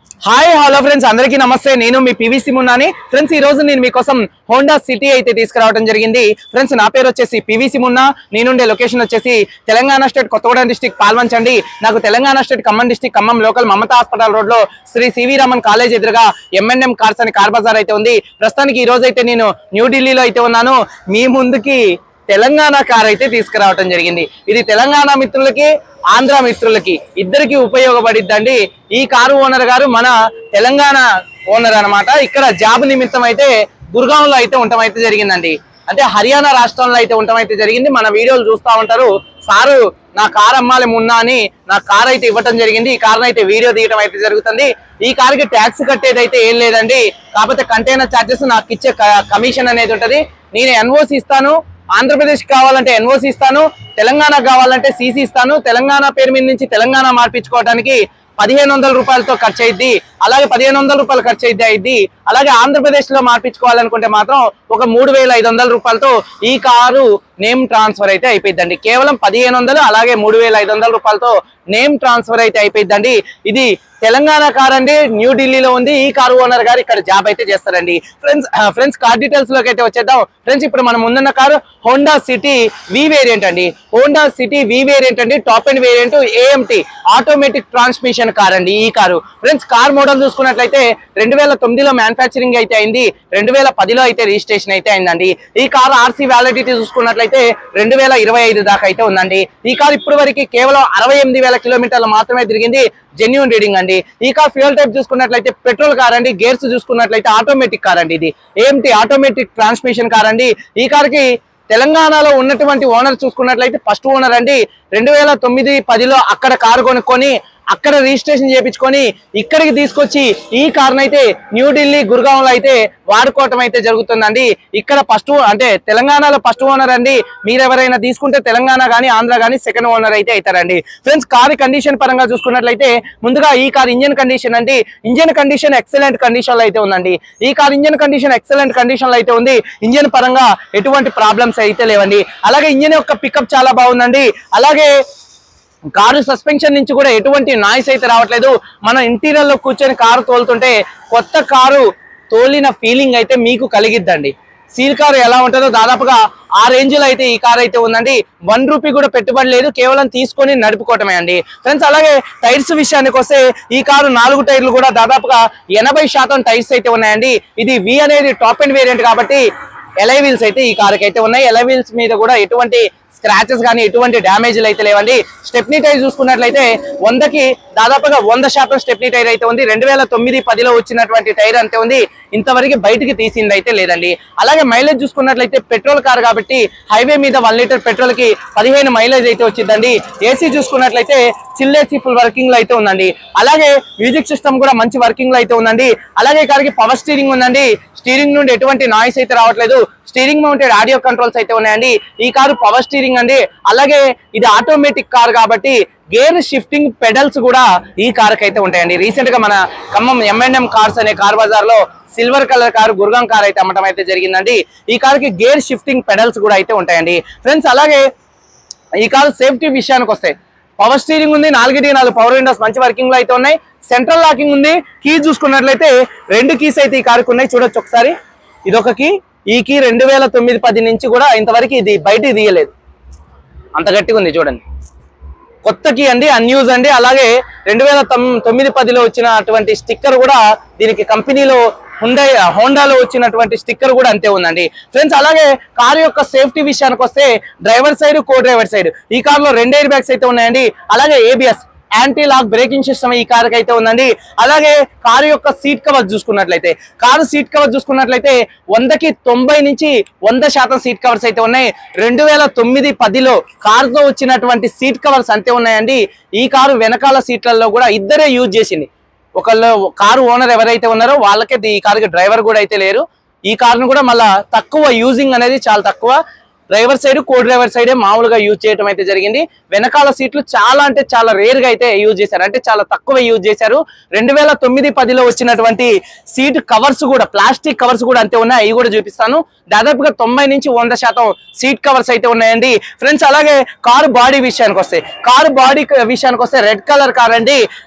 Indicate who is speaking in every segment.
Speaker 1: Hi hello friends అందరికీ నమస్తే నేను మీ పివిసి మున్నాని ఫ్రెండ్స్ ఈ రోజు నేను మీకోసం హోండా సిటీ అయితే తీసుకురావడం జరిగింది ఫ్రెండ్స్ నా పేరు వచ్చేసి పివిసి మున్నా నేనుండే లొకేషన్ వచ్చేసి తెలంగాణ స్టేట్ కొత్తగూడెం డిస్టిక్ పాల్వంచండి నాకు Telangana state Khammam district Khammam local Mamata hospital road లో శ్రీ సివి రామన్ కాలేజ్ ఎదురుగా ఎంఎన్ఎం కార్స్ అని కార్ బజార్ అయితే ఉంది ప్రస్తుతానికి ఈ రోజు అయితే నేను న్యూఢిల్లీలో అయితే ఉన్నాను మీ ముందుకి తెలంగాణ కార్ అయితే తీసుకురావడం జరిగింది ఇది తెలంగాణ మిత్రులకి ఆంధ్ర మిత్రులకి ఇద్దరికి ఉపయోగపడిద్దండి ఈ కారు ఓనర్ గారు మన తెలంగాణ ఓనర్ అన్నమాట ఇక్కడ జాబ్ నిమిత్తం అయితే గుర్గాంలో అయితే ఉండటం అయితే జరిగిందండి అంటే హర్యానా రాష్ట్రంలో అయితే ఉండటం అయితే జరిగింది మన వీడియోలు చూస్తూ ఉంటారు సారు నా కార్ అమ్మాలి మున్నా అని నా కార్ అయితే ఇవ్వటం జరిగింది ఈ కార్ అయితే వీడియో తీయడం అయితే జరుగుతుంది ఈ కార్కి ట్యాక్స్ కట్టేది అయితే ఏం లేదండి కాకపోతే కంటైనర్ ఛార్జెస్ నాకు ఇచ్చే కమిషన్ అనేది ఉంటది నేను ఎన్ఓసి ఇస్తాను ఆంధ్రప్రదేశ్ కావాలంటే ఎన్ఓసి ఇస్తాను తెలంగాణ కావాలంటే సీసీ ఇస్తాను తెలంగాణ పేరు మీద నుంచి తెలంగాణ మార్పించుకోవడానికి పదిహేను వందల రూపాయలతో ఖర్చు అయింది అలాగే పదిహేను వందల రూపాయలు ఖర్చు అయితే అయింది అలాగే ఆంధ్రప్రదేశ్ లో మార్పించుకోవాలనుకుంటే మాత్రం ఒక మూడు వేల ఐదు వందల రూపాయలతో ఈ కారు నేమ్ ట్రాన్స్ఫర్ అయితే అయిపోయిందండి కేవలం పదిహేను వందలు అలాగే మూడు వేల ఐదు వందల రూపాయలతో నేమ్ ట్రాన్స్ఫర్ అయితే అయిపోయిందండి ఇది తెలంగాణ కార్ అండి న్యూఢిల్లీలో ఉంది ఈ కారు ఓనర్ గారు ఇక్కడ జాబ్ అయితే చేస్తారండి ఫ్రెండ్స్ ఫ్రెండ్స్ కార్ డీటెయిల్స్ లోకి అయితే వచ్చేద్దాం ఫ్రెండ్స్ ఇప్పుడు మనం ముందున్న car Honda City V variant అండి హోండా సిటీ వి వేరియంట్ అండి top end variant AMT automatic transmission car అండి ఈ కారు ఫ్రెండ్స్ కార్ మోడల్ చూసుకున్నట్లయితే రెండు వేల తొమ్మిదిలో మ్యానుఫ్యాక్చరింగ్ అయితే అయింది రెండు వేల పదిలో అయితే రిజిస్ట్రేషన్ అయితే అయిందండి ఈ కార్ ఆర్సీ వ్యాలిడిటీ చూసుకున్నట్లయితే రెండు వేల ఇరవై ఐదు దాకా అయితే ఉందండి ఈ కార్ ఇప్పటి వరకు కేవలం అరవై ఎనిమిది వేల కిలోమీటర్లు మాత్రమే తిరిగింది జెన్యున్ రీడింగ్ అండి ఈ కార్ ఫ్యూయల్ టైప్ చూసుకున్నట్లయితే పెట్రోల్ కార్ అండి గేర్స్ చూసుకున్నట్లయితే ఆటోమేటిక్ కార్ అండి ఇది ఏంటి ఆటోమేటిక్ ట్రాన్స్మిషన్ కార్ అండి ఈ కార్ కి తెలంగాణలో ఉన్నటువంటి ఓనర్ చూసుకున్నట్లయితే ఫస్ట్ ఓనర్ అండి రెండు వేల తొమ్మిది పదిలో అక్కడ కారు కొనుక్కొని అక్కడ రిజిస్ట్రేషన్ చేయించుకొని ఇక్కడికి తీసుకొచ్చి ఈ కార్ను అయితే న్యూఢిల్లీ గురుగాంలో అయితే వాడుకోవటం అయితే జరుగుతుందండి ఇక్కడ ఫస్ట్ అంటే తెలంగాణలో ఫస్ట్ ఓనర్ అండి మీరు ఎవరైనా తీసుకుంటే తెలంగాణ కానీ ఆంధ్ర కానీ సెకండ్ ఓనర్ అయితే అవుతారండి ఫ్రెండ్స్ కార్ కండిషన్ పరంగా చూసుకున్నట్లయితే ముందుగా ఈ కార్ ఇంజన్ కండిషన్ అండి ఇంజన్ కండిషన్ ఎక్సలెంట్ కండిషన్ లో అయితే ఉందండి ఈ car engine condition excellent condition లో అయితే ఉంది ఇంజన్ పరంగా ఎటువంటి ప్రాబ్లమ్స్ అయితే లేవండి అలాగే ఇంజన్ యొక్క పికప్ చాలా బాగుందండి అలాగే కారు సస్పెన్షన్ నుంచి కూడా ఎటువంటి నాయిస్ అయితే రావట్లేదు మనం ఇంటీరియర్ లో కూర్చొని కారు తోలుతుంటే కొత్త కారు తోలిన ఫీలింగ్ అయితే మీకు కలిగిద్దండి సీల్ కారు ఎలా ఉంటుందో దాదాపుగా ఆ రేంజ్ లో అయితే ఈ కార్ అయితే ఉందండి వన్ రూపీ కూడా పెట్టుబడి లేదు కేవలం తీసుకొని నడుపుకోవటమే అండి ఫ్రెండ్స్ అలాగే టైర్స్ విషయానికి వస్తే ఈ కారు నాలుగు టైర్లు కూడా దాదాపుగా ఎనభై శాతం టైర్స్ అయితే ఉన్నాయండి ఇది వి అనేది టాప్ అండ్ వేరియంట్ కాబట్టి ఎలై వీల్స్ అయితే ఈ కారుకి అయితే ఉన్నాయి ఎలై వీల్స్ మీద కూడా ఎటువంటి స్క్రాచెస్ కానీ ఎటువంటి డ్యామేజ్లు అయితే లేవండి స్టెప్నీ టైర్ చూసుకున్నట్లయితే వందకి దాదాపుగా వంద శాతం స్టెప్నీ టైర్ అయితే ఉంది రెండు వేల తొమ్మిది పదిలో వచ్చినటువంటి టైర్ అంటే ఉంది ఇంతవరకు బయటికి తీసింది అయితే లేదండి అలాగే మైలేజ్ చూసుకున్నట్లయితే పెట్రోల్ కార్ కాబట్టి హైవే మీద వన్ లీటర్ పెట్రోల్ కి పదిహేను మైలేజ్ అయితే వచ్చిందండి ఏసీ చూసుకున్నట్లయితే చిల్ ఏసీ ఫుల్ వర్కింగ్ లో అయితే ఉందండి అలాగే మ్యూజిక్ సిస్టమ్ కూడా మంచి వర్కింగ్ లో అయితే ఉందండి అలాగే ఈ కార్కి పవర్ స్టీరింగ్ ఉందండి స్టీరింగ్ నుండి ఎటువంటి నాయిస్ అయితే రావట్లేదు స్టీరింగ్ మౌంటెడ్ ఆడియో కంట్రోల్స్ అయితే ఉన్నాయండి ఈ కారు పవర్ స్టీరింగ్ అండి అలాగే ఇది ఆటోమేటిక్ కార్ కాబట్టి గేర్ షిఫ్టింగ్ పెడల్స్ కూడా ఈ కార్ అయితే ఉంటాయండి రీసెంట్ గా మన ఖమ్మం ఎంఎన్ఎం కార్స్ అనే కార్ బజార్ లో silver colour car Gurgaon car అయితే అమ్మటం అయితే జరిగిందండి ఈ కార్ కి గేర్ షిఫ్టింగ్ పెడల్స్ కూడా అయితే ఉంటాయండి ఫ్రెండ్స్ అలాగే ఈ కారు సేఫ్టీ విషయానికి వస్తే పవర్ స్టీరింగ్ ఉంది నాలుగిటి నాలుగు పవర్ విండోస్ మంచి వర్కింగ్ లో అయితే ఉన్నాయి సెంట్రల్ లాకింగ్ ఉంది కీ చూసుకున్నట్లయితే రెండు కీస్ అయితే ఈ కారుకు ఉన్నాయి చూడొచ్చు ఒకసారి ఇదొక కీ ఈ కీ రెండు వేల తొమ్మిది పది నుంచి కూడా ఇంతవరకు ఇది బయటికి తీయలేదు అంత గట్టిగా ఉంది చూడండి కొత్త కీ అండి అన్యూజ్ అండి అలాగే రెండు వేల తొమ్మిది పదిలో వచ్చినటువంటి స్టిక్కర్ కూడా దీనికి కంపెనీలో హుండై హోండాలో వచ్చినటువంటి స్టిక్కర్ కూడా అంతే ఉందండి ఫ్రెండ్స్ అలాగే కార్ యొక్క సేఫ్టీ విషయానికి వస్తే driver side co driver side ఈ కార్ లో రెండు ఎయిర్ బ్యాగ్స్ అయితే ఉన్నాయండి అలాగే ABS anti lock braking system ఈ కార్ అయితే ఉందండి అలాగే కారు యొక్క సీట్ కవర్ చూసుకున్నట్లయితే కారు సీట్ కవర్ చూసుకున్నట్లయితే వందకి తొంభై నుంచి వంద శాతం సీట్ కవర్స్ అయితే ఉన్నాయి రెండు వేల తొమ్మిది పదిలో కారుతో వచ్చినటువంటి సీట్ కవర్స్ అంతే ఉన్నాయండి ఈ కారు వెనకాల సీట్లలో కూడా ఇద్దరే యూజ్ చేసింది ఒకళ్ళు కారు ఓనర్ ఎవరైతే ఉన్నారో వాళ్ళకే ఈ కారుకి డ్రైవర్ కూడా అయితే లేరు ఈ కారును కూడా మళ్ళా తక్కువ యూజింగ్ అనేది చాలా తక్కువ డ్రైవర్ సైడ్ కో డ్రైవర్ సైడే మామూలుగా యూజ్ చేయడం అయితే జరిగింది వెనకాల సీట్లు చాలా అంటే చాలా రేర్ గా అయితే యూజ్ చేశారు అంటే చాలా తక్కువ యూజ్ చేశారు రెండు వేల తొమ్మిది పదిలో వచ్చినటువంటి సీట్ కవర్స్ కూడా ప్లాస్టిక్ కవర్స్ కూడా అంతే ఉన్నాయి అవి కూడా చూపిస్తాను దాదాపుగా తొంభై నుంచి వంద శాతం సీట్ కవర్స్ అయితే ఉన్నాయండి ఫ్రెండ్స్ అలాగే కారు బాడీ విషయానికి వస్తే కారు బాడీ విషయానికి వస్తే రెడ్ కలర్ కార్ అండి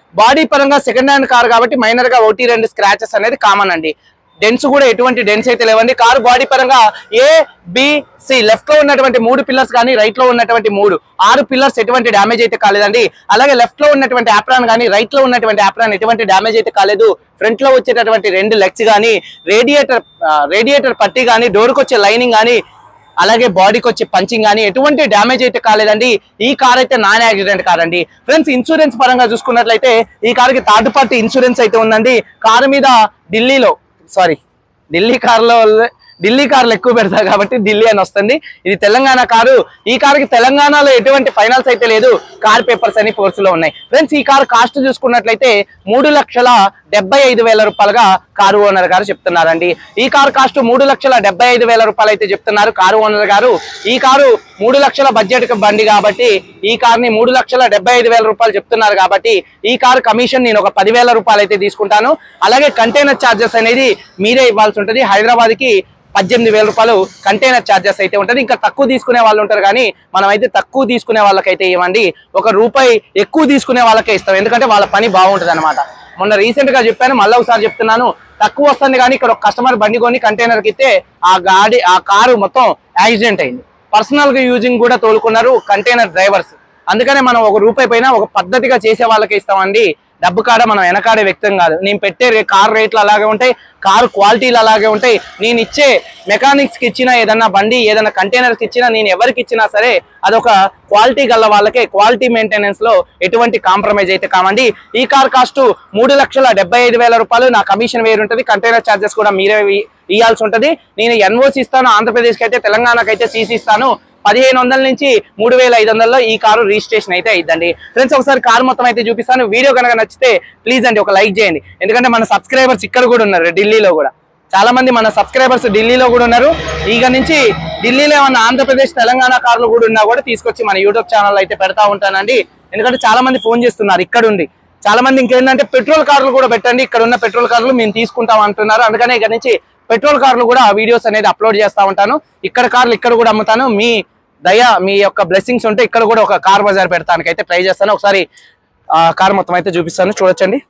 Speaker 1: బాడీ పరంగా సెకండ్ హ్యాండ్ కార్ కాబట్టి మైనర్ గా ఒకటి రెండు స్క్రాచెస్ అనేది కామన్ అండి డెన్స్ కూడా ఎటువంటి డెన్స్ అయితే లేవండి కారు బాడీ పరంగా ఏ బి సి లెఫ్ట్ లో ఉన్నటువంటి మూడు పిల్లర్స్ కానీ రైట్ లో ఉన్నటువంటి మూడు ఆరు పిల్లర్స్ ఎటువంటి డ్యామేజ్ అయితే కాలేదండి అలాగే లెఫ్ట్ లో ఉన్నటువంటి యాప్రాన్ కానీ రైట్ లో ఉన్నటువంటి యాప్రాన్ ఎటువంటి డ్యామేజ్ అయితే కాలేదు ఫ్రంట్ లో వచ్చేటటువంటి రెండు లెగ్స్ కానీ రేడియేటర్ రేడియేటర్ పట్టి కానీ డోర్కి వచ్చే లైనింగ్ కానీ అలాగే బాడీకి వచ్చే పంచింగ్ కానీ ఎటువంటి డ్యామేజ్ అయితే కాలేదండి ఈ కార్ అయితే నాన్ యాక్సిడెంట్ కార్ అండి ఫ్రెండ్స్ ఇన్సూరెన్స్ పరంగా చూసుకున్నట్లయితే ఈ కార్కి థర్డ్ పార్టీ ఇన్సూరెన్స్ అయితే ఉందండి కారు మీద ఢిల్లీలో సారీ ఢిల్లీ కార్లో ఢిల్లీ కార్లు ఎక్కువ పెడతారు కాబట్టి ఢిల్లీ అని వస్తుంది ఇది తెలంగాణ కారు ఈ కారుకి తెలంగాణలో ఎటువంటి ఫైనాన్స్ అయితే లేదు కార్ పేపర్స్ అని ఫోర్స్ లో ఉన్నాయి ఫ్రెండ్స్ ఈ కారు కాస్ట్ చూసుకున్నట్లయితే మూడు లక్షల డెబ్బై ఐదు వేల రూపాయలుగా కారు ఓనర్ గారు చెప్తున్నారండి ఈ కారు కాస్ట్ మూడు లక్షల డెబ్బై ఐదు వేల రూపాయలు అయితే చెప్తున్నారు కారు ఓనర్ గారు ఈ కారు మూడు లక్షల బడ్జెట్ బండి కాబట్టి ఈ కార్ని మూడు లక్షల డెబ్బై ఐదు వేల రూపాయలు చెప్తున్నారు కాబట్టి ఈ కారు కమిషన్ నేను ఒక పదివేల రూపాయలు అయితే తీసుకుంటాను అలాగే కంటైనర్ ఛార్జెస్ అనేది మీరే ఇవ్వాల్సి ఉంటుంది హైదరాబాద్ కి పద్దెనిమిది వేల రూపాయలు కంటైనర్ ఛార్జెస్ అయితే ఉంటుంది ఇంకా తక్కువ తీసుకునే వాళ్ళు ఉంటారు కానీ మనం అయితే తక్కువ తీసుకునే వాళ్ళకైతే ఇవ్వండి ఒక రూపాయి ఎక్కువ తీసుకునే వాళ్ళకే ఇస్తాం ఎందుకంటే వాళ్ళ పని బాగుంటుంది అనమాట మొన్న రీసెంట్ గా చెప్పాను మళ్ళీ ఒకసారి చెప్తున్నాను తక్కువ వస్తుంది కానీ ఇక్కడ ఒక కస్టమర్ బండి కొని కంటైనర్ కి ఇస్తే ఆ గాడి ఆ కారు మొత్తం యాక్సిడెంట్ అయింది పర్సనల్ గా యూజింగ్ కూడా తోలుకున్నారు కంటైనర్ డ్రైవర్స్ అందుకనే మనం ఒక రూపాయి పైన ఒక పద్ధతిగా చేసే వాళ్ళకి ఇస్తామండి డబ్బు కాడ మనం వెనకాడే వ్యక్తం కాదు నేను పెట్టే రే- కార్ రేట్లు అలాగే ఉంటాయి కారు క్వాలిటీలు అలాగే ఉంటాయి నేను ఇచ్చే మెకానిక్స్ కి ఇచ్చిన ఏదన్నా బండి ఏదైనా కంటైనర్స్ ఇచ్చినా నేను ఎవరికి ఇచ్చినా సరే అదొక క్వాలిటీ గల వాళ్ళకే క్వాలిటీ మెయింటెనెన్స్ లో ఎటువంటి కాంప్రమైజ్ అయితే కామండి ఈ కార్ కాస్ట్ మూడు లక్షల డెబ్బై ఐదు వేల రూపాయలు నా కమిషన్ వేరు ఉంటుంది కంటైనర్ ఛార్జెస్ కూడా మీరే ఇ- ఇయ్యాల్సి ఉంటుంది నేను ఎన్ఓసి ఇస్తాను ఆంధ్రప్రదేశ్కి అయితే తెలంగాణకి అయితే సీసీ ఇస్తాను పదిహేను వందల నుంచి మూడు వేల ఐదు వందల్లో ఈ కారు రిజిస్ట్రేషన్ అయితే అయిద్దండి ఫ్రెండ్స్ ఒకసారి కారు మొత్తం అయితే చూపిస్తాను వీడియో కనుక నచ్చితే ప్లీజ్ అండి ఒక లైక్ చేయండి ఎందుకంటే మన సబ్స్క్రైబర్స్ ఇక్కడ కూడా ఉన్నారు ఢిల్లీలో కూడా చాలా మంది మన సబ్స్క్రైబర్స్ ఢిల్లీలో కూడా ఉన్నారు ఇక నుంచి ఢిల్లీలో ఏమన్నా ఆంధ్రప్రదేశ్ తెలంగాణ కార్లు కూడా ఉన్నా కూడా తీసుకొచ్చి మన యూట్యూబ్ ఛానల్ అయితే పెడతా ఉంటానండి ఎందుకంటే చాలా మంది ఫోన్ చేస్తున్నారు ఇక్కడ ఉండి చాలా మంది ఇంకేంటంటే పెట్రోల్ కార్లు కూడా పెట్టండి ఇక్కడ ఉన్న పెట్రోల్ కార్లు మేము తీసుకుంటాం అంటున్నారు అందుకనే ఇక్కడ నుంచి పెట్రోల్ కార్లు కూడా వీడియోస్ అనేది అప్లోడ్ చేస్తా ఉంటాను ఇక్కడ కార్లు ఇక్కడ కూడా అమ్ముతాను మీ దయ మీ యొక్క బ్లెస్సింగ్స్ ఉంటే ఇక్కడ కూడా ఒక కార్ బజార్ పెడతానికి అయితే ట్రై చేస్తాను ఒకసారి ఆ కార్ మొత్తం అయితే చూపిస్తాను చూడొచ్చండి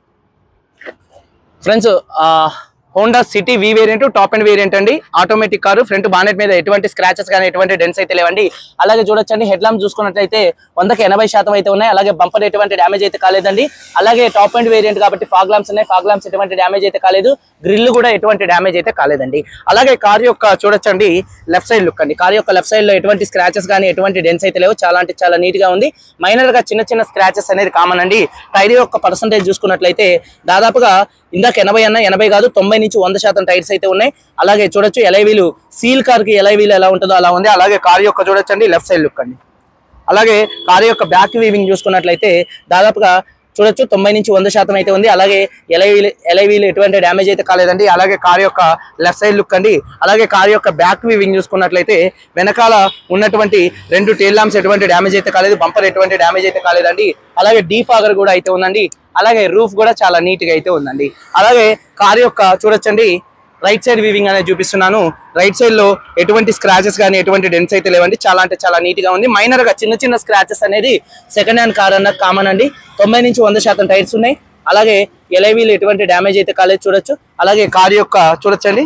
Speaker 1: friends Honda City V variant top end variant అండి ఆటోమేటిక్ కారు ఫ్రంట్ బానెట్ మీద ఎటువంటి స్క్రాచెస్ కానీ ఎటువంటి డెన్స్ అయితే లేవండి అలాగే చూడొచ్చండి హెడ్ ల్యాంప్ చూసుకున్నట్లయితే వందకి ఎనభై శాతం అయితే ఉన్నాయి అలాగే బంపర్ ఎటువంటి డ్యామేజ్ అయితే కాలేదండి అలాగే టాప్ అండ్ వేరియంట్ కాబట్టి ఫాగ్ ల్యాంప్స్ ఉన్నాయి ఫాగ్ ల్యాంప్స్ ఎటువంటి డ్యామేజ్ అయితే కాలేదు గ్రిల్ కూడా ఎటువంటి డ్యామేజ్ అయితే కాలేదండి అలాగే కార్ యొక్క చూడొచ్చండి లెఫ్ట్ సైడ్ లుక్ అండి కార్ యొక్క లెఫ్ట్ సైడ్ లో ఎటువంటి స్క్రాచెస్ కానీ ఎటువంటి డెన్స్ అయితే లేవు చాలా అంటే చాలా నీట్ గా ఉంది మైనర్ గా చిన్న చిన్న స్క్రాచెస్ అనేది కామన్ అండి టైర్ యొక్క పర్సంటేజ్ చూసుకున్నట్లయితే దాదాపుగా ఇందాక ఎనభై అన్న ఎనభై కాదు తొంభై నుంచి వంద శాతం టైర్స్ అయితే ఉన్నాయి అలాగే చూడొచ్చు ఎలైవీలు సీల్ కార్ కి ఎలైవీలు ఎలా ఉంటుందో అలా ఉంది అలాగే కార్ యొక్క చూడొచ్చండి లెఫ్ట్ సైడ్ లుక్ అండి అలాగే కారు యొక్క బ్యాక్ వీవింగ్ చూసుకున్నట్లయితే దాదాపుగా చూడొచ్చు తొంభై నుంచి వంద శాతం అయితే ఉంది అలాగే ఎలైవీలు ఎలైవీలు ఎటువంటి డ్యామేజ్ అయితే కాలేదండి అలాగే కారు యొక్క లెఫ్ట్ సైడ్ లుక్ అండి అలాగే కారు యొక్క బ్యాక్ వీవింగ్ చూసుకున్నట్లయితే వెనకాల ఉన్నటువంటి రెండు టేల్ ల్యాంప్స్ ఎటువంటి డ్యామేజ్ అయితే కాలేదు బంపర్ ఎటువంటి డ్యామేజ్ అయితే కాలేదండి అలాగే డీఫాగర్ కూడా అయితే ఉందండి అలాగే రూఫ్ కూడా చాలా నీట్ గా అయితే ఉందండి అలాగే కారు యొక్క చూడొచ్చండి రైట్ సైడ్ వీవింగ్ అనేది చూపిస్తున్నాను రైట్ సైడ్ లో ఎటువంటి స్క్రాచెస్ కానీ ఎటువంటి డెన్స్ అయితే లేవండి చాలా అంటే చాలా నీట్ గా ఉంది మైనర్ గా చిన్న చిన్న స్క్రాచెస్ అనేది సెకండ్ హ్యాండ్ కార్ అన్న కామన్ అండి తొంభై నుంచి వంద శాతం టైర్స్ ఉన్నాయి అలాగే ఎలైవీలు ఎటువంటి డ్యామేజ్ అయితే కాలేదు చూడొచ్చు అలాగే కార్ యొక్క చూడొచ్చండి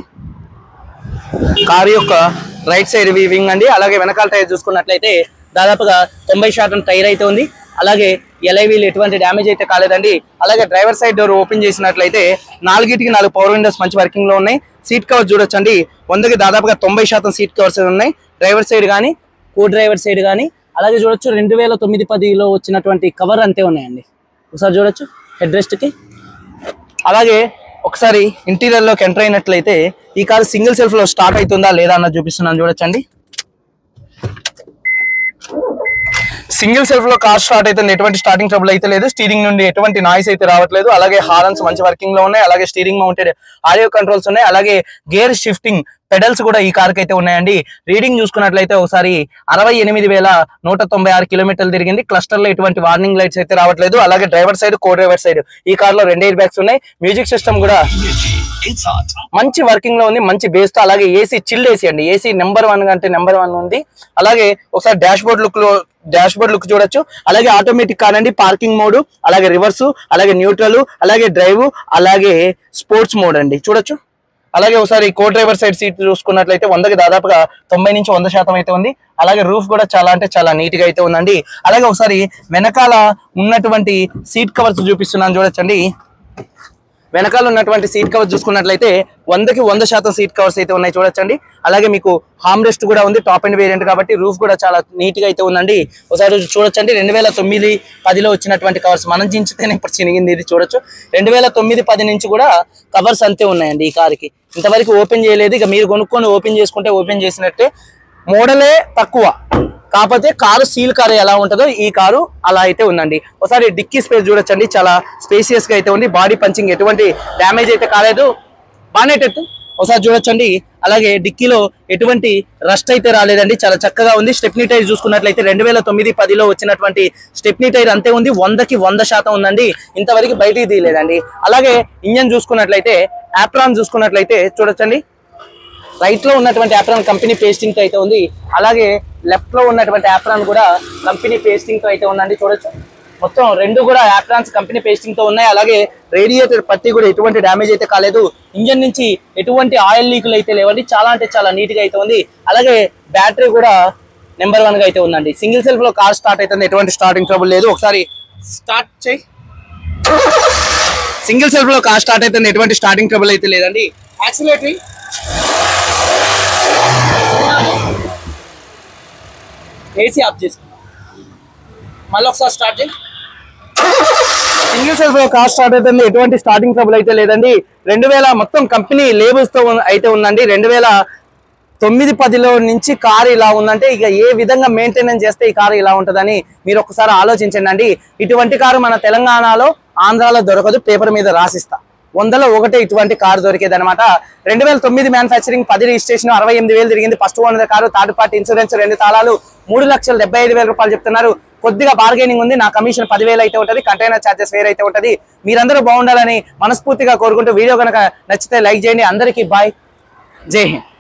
Speaker 1: కారు యొక్క రైట్ సైడ్ వీవింగ్ అండి అలాగే వెనకాల టైర్ చూసుకున్నట్లయితే దాదాపుగా తొంభై శాతం టైర్ అయితే ఉంది అలాగే ఎలైవీలు ఎటువంటి డ్యామేజ్ అయితే కాలేదండి అలాగే డ్రైవర్ సైడ్ డోర్ ఓపెన్ చేసినట్లయితే నాలుగిటికి నాలుగు పవర్ విండోస్ మంచి వర్కింగ్ లో ఉన్నాయి సీట్ కవర్స్ చూడొచ్చండి వందకి దాదాపుగా తొంభై శాతం సీట్ కవర్స్ ఉన్నాయి డ్రైవర్ సైడ్ కానీ కో డ్రైవర్ సైడ్ కానీ అలాగే చూడొచ్చు రెండు వేల తొమ్మిది పదిలో వచ్చినటువంటి కవర్ అంతే ఉన్నాయండి ఒకసారి చూడొచ్చు హెడ్ రెస్ట్ కి అలాగే ఒకసారి ఇంటీరియర్ లోకి ఎంటర్ అయినట్లయితే ఈ కార్ సింగిల్ సెల్ఫ్ లో స్టార్ట్ అవుతుందా లేదా అన్నది చూపిస్తున్నాను చూడొచ్చండి సింగిల్ సెల్ఫ్ లో కార్ స్టార్ట్ అవుతుంది ఎటువంటి స్టార్టింగ్ ట్రబుల్ అయితే లేదు స్టీరింగ్ నుండి ఎటువంటి నాయిస్ అయితే రావట్లేదు అలాగే హారన్స్ మంచి వర్కింగ్ లో ఉన్నాయి అలాగే స్టీరింగ్ మౌంటెడ్ ఆడియో కంట్రోల్స్ ఉన్నాయి అలాగే గేర్ షిఫ్టింగ్ పెడల్స్ కూడా ఈ కార్ కి అయితే ఉన్నాయండి రీడింగ్ చూసుకున్నట్లయితే ఒకసారి అరవై ఎనిమిది వేల నూట తొంభై ఆరు కిలోమీటర్లు తిరిగింది క్లస్టర్ లో ఎటువంటి వార్నింగ్ లైట్స్ అయితే రావట్లేదు అలాగే driver side co driver side ఈ కార్ లో రెండు ఎయిర్ బ్యాగ్స్ ఉన్నాయి మ్యూజిక్ సిస్టమ్ కూడా
Speaker 2: It's hot.
Speaker 1: మంచి వర్కింగ్ లో ఉంది మంచి బేస్ తో అలాగే ఏసీ చిల్డ్ ఏసీ అండి ఏసీ నెంబర్ వన్ అంటే నెంబర్ వన్ ఉంది అలాగే ఒకసారి డాష్ బోర్డ్ లుక్ లో డాష్ బోర్డ్ లుక్ చూడొచ్చు అలాగే ఆటోమేటిక్ కానండి పార్కింగ్ మోడ్ అలాగే రివర్స్ అలాగే న్యూట్రల్ అలాగే డ్రైవ్ అలాగే స్పోర్ట్స్ మోడ్ అండి చూడొచ్చు అలాగే ఒకసారి కో డ్రైవర్ సైడ్ సీట్ చూసుకున్నట్లయితే వందకి దాదాపుగా తొంభై నుంచి వంద శాతం అయితే ఉంది అలాగే రూఫ్ కూడా చాలా అంటే చాలా నీట్ గా అయితే ఉందండి అలాగే ఒకసారి వెనకాల ఉన్నటువంటి సీట్ కవర్స్ చూపిస్తున్నాను చూడొచ్చండి వెనకాల ఉన్నటువంటి సీట్ కవర్స్ చూసుకున్నట్లయితే వందకి వంద శాతం సీట్ కవర్స్ అయితే ఉన్నాయి చూడొచ్చండి అలాగే మీకు హామ్ రెస్ట్ కూడా ఉంది టాప్ అండ్ వేరియంట్ కాబట్టి రూఫ్ కూడా చాలా నీట్ గా అయితే ఉందండి ఒకసారి చూడొచ్చండి రెండు వేల తొమ్మిది పదిలో వచ్చినటువంటి కవర్స్ మనం చించితేనే ఇప్పుడు చినిగింది ఇది చూడొచ్చు రెండు వేల తొమ్మిది పది నుంచి కూడా కవర్స్ అంతే ఉన్నాయండి ఈ కార్కి ఇంతవరకు ఓపెన్ చేయలేదు ఇక మీరు కొనుక్కొని ఓపెన్ చేసుకుంటే ఓపెన్ చేసినట్టే మోడలే తక్కువ కాకపోతే కారు సీల్ కారు ఎలా ఉంటుందో ఈ కారు అలా అయితే ఉందండి ఒకసారి డిక్కీ స్పేస్ చూడొచ్చండి చాలా స్పేసియస్ గా అయితే ఉంది బాడీ పంచింగ్ ఎటువంటి డ్యామేజ్ అయితే కాలేదు బానెట్ ఎత్తు ఒకసారి చూడొచ్చండి అలాగే డిక్కీలో ఎటువంటి రస్ట్ అయితే రాలేదండి చాలా చక్కగా ఉంది స్టెప్నీ టైర్ చూసుకున్నట్లయితే రెండు వేల తొమ్మిది పదిలో వచ్చినటువంటి స్టెప్నీ టైర్ అంతే ఉంది వందకి వంద శాతం ఉందండి ఇంతవరకు బయటికి తీయలేదండి అలాగే ఇంజన్ చూసుకున్నట్లయితే యాప్రాన్ చూసుకున్నట్లయితే చూడొచ్చండి రైట్ లో ఉన్నటువంటి యాప్రాన్ కంపెనీ పేస్టింగ్ తో అయితే ఉంది అలాగే లెఫ్ట్ లో ఉన్నటువంటి యాప్రాన్ కూడా కంపెనీ పేస్టింగ్ తో అయితే ఉందండి చూడొచ్చు మొత్తం రెండు కూడా యాప్రాన్స్ కంపెనీ పేస్టింగ్ తో ఉన్నాయి అలాగే రేడియేటర్ పత్తి కూడా ఎటువంటి డ్యామేజ్ అయితే కాలేదు ఇంజన్ నుంచి ఎటువంటి ఆయిల్ లీకులు అయితే లేవండి చాలా అంటే చాలా నీట్ గా అయితే ఉంది అలాగే బ్యాటరీ కూడా నెంబర్ వన్ గా అయితే ఉందండి సింగిల్ సెల్ఫ్ లో కార్ స్టార్ట్ అవుతుంది ఎటువంటి స్టార్టింగ్ ట్రబుల్ లేదు ఒకసారి స్టార్ట్ చేయి సింగిల్ సెల్ఫ్ లో కార్ స్టార్ట్ అవుతుంది ఎటువంటి స్టార్టింగ్ ట్రబుల్ అయితే లేదండి యాక్సిలేటరీ ఏసీ ఆఫ్ చేసుకున్నాం మళ్ళీ ఒకసారి స్టార్ట్ చేయి సింగిల్ సెల్ఫ్ లో కార్ స్టార్ట్ అవుతుంది ఎటువంటి స్టార్టింగ్ ట్రబుల్ అయితే లేదండి రెండు వేల మొత్తం కంపెనీ లేబుల్స్ తో ఉన్- అయితే ఉందండి రెండు వేల తొమ్మిది పదిలో నుంచి కారు ఇలా ఉందంటే ఇక ఏ విధంగా మెయింటెనెన్స్ చేస్తే ఈ కారు ఇలా ఉంటుందని మీరు ఒకసారి ఆలోచించండి అండి ఇటువంటి కారు మన తెలంగాణలో ఆంధ్రాలో దొరకదు పేపర్ మీద రాసిస్తా వందలో ఒకటే ఇటువంటి కారు దొరికేది అనమాట రెండు వేల తొమ్మిది మ్యానుఫాక్చరింగ్ పది రిజిస్ట్రేషన్ అరవై ఎనిమిది వేలు తిరిగింది first owner car third party insurance రెండు తాళాలు మూడు లక్షల డెబ్బై ఐదు వేల రూపాయలు చెప్తున్నారు కొద్దిగా బార్గెనింగ్ ఉంది నా కమిషన్ పదివేలు అయితే ఉంటుంది కంటైనర్ ఛార్జెస్ వేరే అయితే ఉంటుంది మీరందరూ బాగుండాలని మనస్ఫూర్తిగా కోరుకుంటూ వీడియో కనుక నచ్చితే లైక్ చేయండి అందరికీ బాయ్ జై హింద్